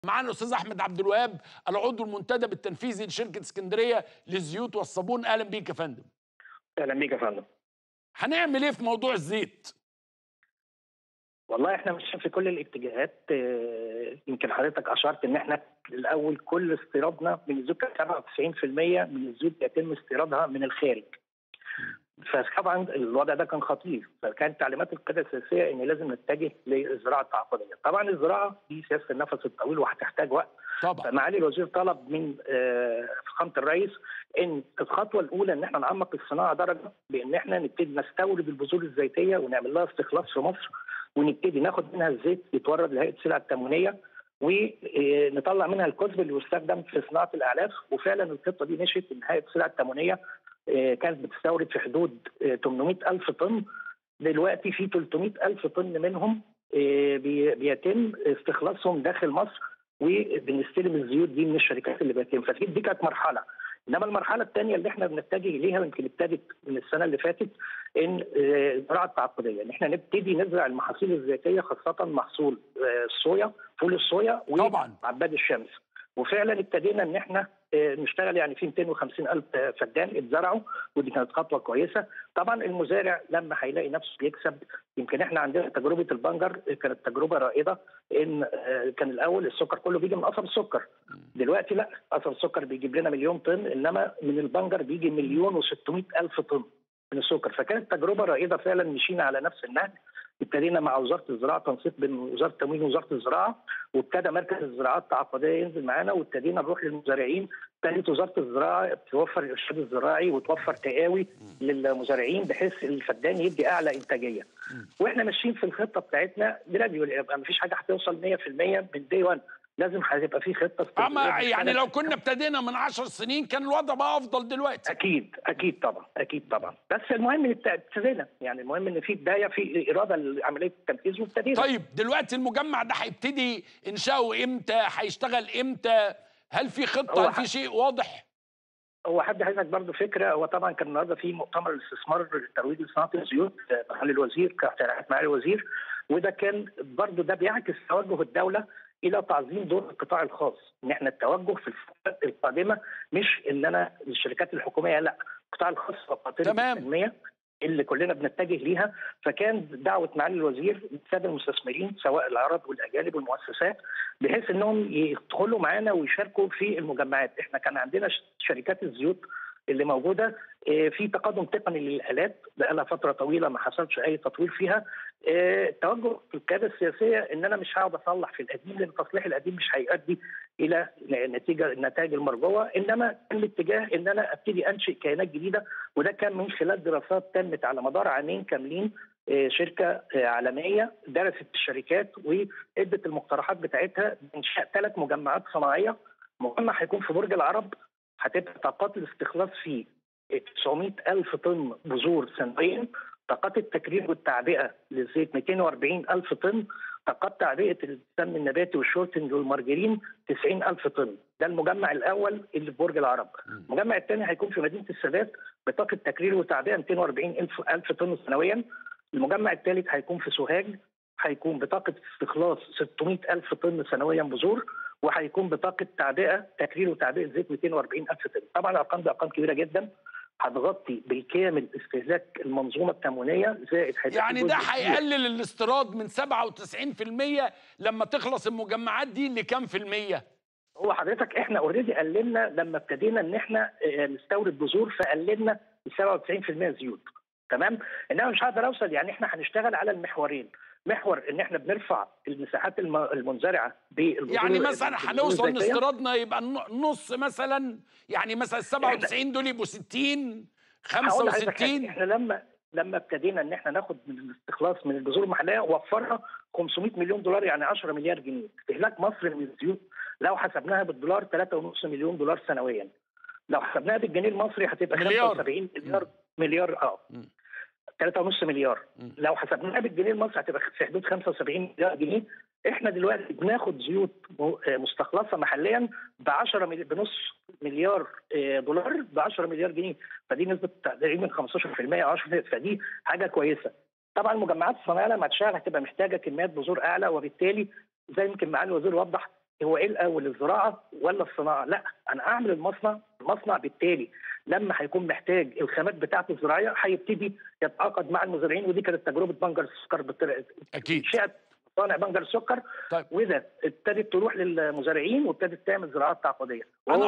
معانا الاستاذ احمد عبد الوهاب العضو المنتدب التنفيذي لشركه اسكندريه للزيوت والصابون اهلا بيك يا فندم اهلا بيك يا فندم هنعمل ايه في موضوع الزيت والله احنا ماشيين في كل الاتجاهات آه، يمكن حضرتك اشرت ان احنا الاول كل استيرادنا من الزيوت كان 97% من الزيوت بيتم استيرادها من الخارج فطبعا الوضع ده كان خطير فكانت تعليمات القياده السياسيه ان لازم نتجه للزراعه التعاقديه طبعا الزراعه دي سياسه النفس الطويل وهتحتاج وقت طبعا فمعالي الوزير طلب من آه، فخامه الرئيس ان الخطوه الاولى ان احنا نعمق الصناعه درجه بان احنا نبتدي نستورد البذور الزيتيه ونعمل لها استخلاص في مصر ونبتدي ناخد منها الزيت يتورد لهيئه السلع التموينيه ونطلع منها الكسب اللي يستخدم في صناعه الاعلاف وفعلا الخطه دي مشيت ان هيئه السلع التموينيه آه، كانت بتستورد في حدود آه، 800 ألف طن دلوقتي في 300 ألف طن منهم آه، بي- بيتم استخلاصهم داخل مصر وبنستلم الزيوت دي من الشركات اللي بتتم فدي دي كانت مرحله انما المرحله الثانيه اللي احنا بنتجه اليها ويمكن ابتدت من السنه اللي فاتت ان آه، الزراعه التعاقديه ان احنا نبتدي نزرع المحاصيل الزيتيه خاصه محصول آه، الصويا فول الصويا طبعا. وعباد الشمس وفعلا ابتدينا ان احنا آه، نشتغل يعني في 250 الف آه، فدان اتزرعوا ودي كانت خطوه كويسه طبعا المزارع لما هيلاقي نفسه بيكسب يمكن احنا عندنا تجربه البنجر آه، كانت تجربه رائده ان آه، كان الاول السكر كله بيجي من قصب السكر دلوقتي لا قصب السكر بيجيب لنا مليون طن انما من البنجر بيجي مليون و600 الف طن من السكر فكانت تجربه رائده فعلا مشينا على نفس النهج ابتدينا مع وزاره الزراعه تنسيق بين وزاره التموين ووزاره الزراعه وابتدى مركز الزراعات التعاقديه ينزل معانا وابتدينا نروح للمزارعين ابتدت وزاره الزراعه توفر الارشاد الزراعي وتوفر تقاوي للمزارعين بحيث الفدان يدي اعلى انتاجيه واحنا ماشيين في الخطه بتاعتنا جراديول يبقى مفيش حاجه هتوصل 100% من دي 1 لازم هتبقى في خطه اما استراتيجية يعني بالسنة. لو كنا ابتدينا من عشر سنين كان الوضع بقى افضل دلوقتي اكيد اكيد طبعا اكيد طبعا بس المهم ان ابتدينا يعني المهم ان في بدايه في اراده لعمليه التنفيذ وابتدينا طيب دلوقتي المجمع ده هيبتدي انشاؤه امتى هيشتغل امتى هل في خطه هو هل في شيء واضح هو حد عايزك برضه فكره هو طبعا كان النهارده في مؤتمر الاستثمار الترويج لصناعه الزيوت آه، معالي الوزير كاقتراحات معالي الوزير وده كان برضه ده بيعكس توجه الدوله الى تعظيم دور القطاع الخاص ان احنا التوجه في الفتره القادمه مش ان انا الشركات الحكوميه لا القطاع الخاص وقاطره تمام. التنميه اللي كلنا بنتجه ليها فكان دعوه معالي الوزير للساده المستثمرين سواء العرب والاجانب والمؤسسات بحيث انهم يدخلوا معانا ويشاركوا في المجمعات احنا كان عندنا ش- شركات الزيوت اللي موجوده آه، في تقدم تقني للالات بقالها فتره طويله ما حصلش اي تطوير فيها آه، التوجه في القياده السياسيه ان انا مش هقعد اصلح في القديم لان تصليح القديم مش هيؤدي الى نتيجه النتائج المرجوه انما كان الاتجاه ان انا ابتدي انشئ كيانات جديده وده كان من خلال دراسات تمت على مدار عامين كاملين آه، شركه آه، عالميه درست الشركات وادت المقترحات بتاعتها بانشاء ثلاث مجمعات صناعيه مجمع هيكون في برج العرب هتبقى طاقات الاستخلاص فيه 900 ألف طن بذور سنويا طاقات التكرير والتعبئة للزيت 240 ألف طن طاقات تعبئة السمن النباتي والشورتنج والمارجرين 90 ألف طن ده المجمع الأول اللي في برج العرب المجمع الثاني هيكون في مدينة السادات بطاقة تكرير وتعبئة 240 ألف, ألف طن سنويا المجمع الثالث هيكون في سوهاج هيكون بطاقة استخلاص 600 ألف طن سنويا بذور وهيكون بطاقة تعبئة تكرير وتعبئة زيت 240 ألف طن طبعا الأرقام دي أرقام كبيرة جدا هتغطي بالكامل استهلاك المنظومة التموينية زائد هيبقى يعني في ده جزء كبير. هيقلل الاستيراد من 97% لما تخلص المجمعات دي لكام في المية هو حضرتك احنا اوريدي قللنا لما ابتدينا ان احنا آه، نستورد بذور فقللنا ل 97% زيوت تمام انما مش هقدر اوصل يعني احنا هنشتغل على المحورين محور ان احنا بنرفع المساحات الم- المنزرعه بالبذور يعني مثلا بالبذور هنوصل ان الزيتية. استيرادنا يبقى الن- نص مثلا يعني مثلا ال 97 دول يبقوا 60 هقول لحضرتك حاجة، 65 احنا لما لما ابتدينا ان احنا ناخد من الاستخلاص من البذور المحليه وفرها 500 مليون دولار يعني 10 مليار جنيه استهلاك مصر من الزيوت لو حسبناها بالدولار 3.5 مليون دولار سنويا لو حسبناها بالجنيه المصري هتبقى مليار. 75 مليار مليار اه مم. 3.5 مليار مم. لو حسبناها بالجنيه المصري هتبقى في حدود 75 مليار جنيه احنا دلوقتي بناخد زيوت م- آه مستخلصه محليا ب 10 ملي... بنص مليار آه، دولار ب 10 مليار جنيه فدي نسبه تقريبا 15% او 10% فدي حاجه كويسه طبعا المجمعات الصناعيه لما تشتغل هتبقى محتاجه كميات بذور اعلى وبالتالي زي يمكن معالي الوزير وضح هو ايه الاول الزراعه ولا الصناعه لا انا اعمل المصنع المصنع بالتالي لما هيكون محتاج الخامات بتاعته الزراعيه هيبتدي يتعاقد مع المزارعين ودي كانت تجربه بنجر السكر بت- اكيد انشات مصانع بنجر السكر طيب. واذا ابتدت تروح للمزارعين وابتدت تعمل زراعات تعاقديه أنا